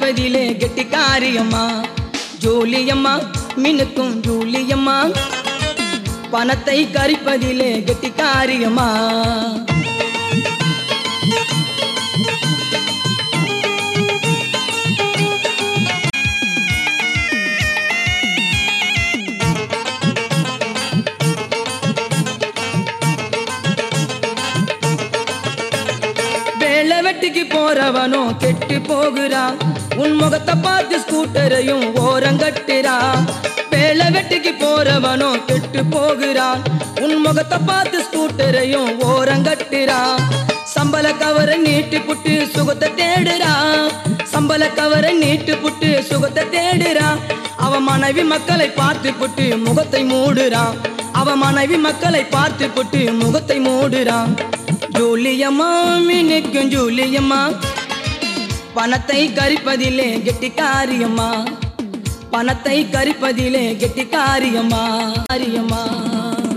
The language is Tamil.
கரிப்பதிலே கெட்டிக்காரியம்மா ஜூலியம்மா மினுக்கும் ஜூலியம்மா பணத்தை கரிப்பதிலே கெட்டிக்காரியம்மா வேலை வெட்டிக்கு போறவனும் கெட்டு போகிறான் உன் முகத்தை பார்த்து ஸ்கூட்டரையும் ஓரங்கட்டுறான் வேலை வெட்டிக்கு போறவனும் கெட்டு போகிறான் உன் முகத்தை பார்த்து ஸ்கூட்டரையும் ஓரங்கட்டுறான் சம்பள கவரை நீட்டு புட்டு சுகத்தை தேடுறான் சம்பள கவரை நீட்டு புட்டு சுகத்தை தேடுறான் அவன் மனைவி மக்களை பார்த்து புட்டு முகத்தை மூடுறான் அவன் மனைவி மக்களை பார்த்து புட்டு முகத்தை மூடுறான் ஜூலியம்மா மினுக்கும் ஜூலியம்மா பணத்தை கரிப்பதிலே கெட்டிக்காரியம்மா பணத்தை கரிப்பதிலே கெட்டிக்காரியம்மா காரியம்மா